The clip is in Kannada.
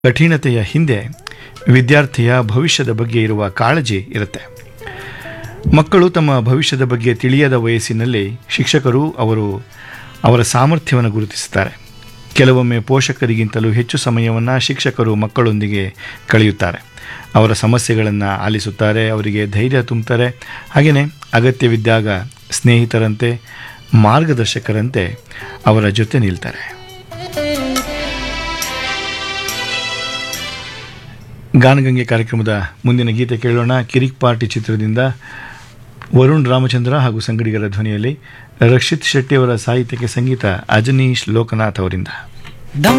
ಕಠಿಣತೆಯ ಹಿಂದೆ ವಿದ್ಯಾರ್ಥಿಯ ಭವಿಷ್ಯದ ಬಗ್ಗೆ ಇರುವ ಕಾಳಜಿ ಇರುತ್ತೆ ಮಕ್ಕಳು ತಮ್ಮ ಭವಿಷ್ಯದ ಬಗ್ಗೆ ತಿಳಿಯದ ವಯಸ್ಸಿನಲ್ಲಿ ಶಿಕ್ಷಕರು ಅವರು ಅವರ ಸಾಮರ್ಥ್ಯವನ್ನು ಗುರುತಿಸುತ್ತಾರೆ ಕೆಲವೊಮ್ಮೆ ಪೋಷಕರಿಗಿಂತಲೂ ಹೆಚ್ಚು ಸಮಯವನ್ನು ಶಿಕ್ಷಕರು ಮಕ್ಕಳೊಂದಿಗೆ ಕಳೆಯುತ್ತಾರೆ ಅವರ ಸಮಸ್ಯೆಗಳನ್ನು ಆಲಿಸುತ್ತಾರೆ ಅವರಿಗೆ ಧೈರ್ಯ ತುಂಬುತ್ತಾರೆ ಹಾಗೆಯೇ ಅಗತ್ಯವಿದ್ದಾಗ ಸ್ನೇಹಿತರಂತೆ ಮಾರ್ಗದರ್ಶಕರಂತೆ ಅವರ ಜೊತೆ ನಿಲ್ತಾರೆ ಗಾನಗಂಗೆ ಕಾರ್ಯಕ್ರಮದ ಮುಂದಿನ ಗೀತೆ ಕೇಳೋಣ ಕಿರಿಕ್ ಪಾರ್ಟಿ ಚಿತ್ರದಿಂದ ವರುಣ್ ರಾಮಚಂದ್ರ ಹಾಗೂ ಸಂಗಡಿಗರ ಧ್ವನಿಯಲ್ಲಿ ರಕ್ಷಿತ್ ಶೆಟ್ಟಿ ಅವರ ಸಾಹಿತ್ಯಕ್ಕೆ ಸಂಗೀತ ಅಜನೀಶ್ ಲೋಕನಾಥ್ ಅವರಿಂದ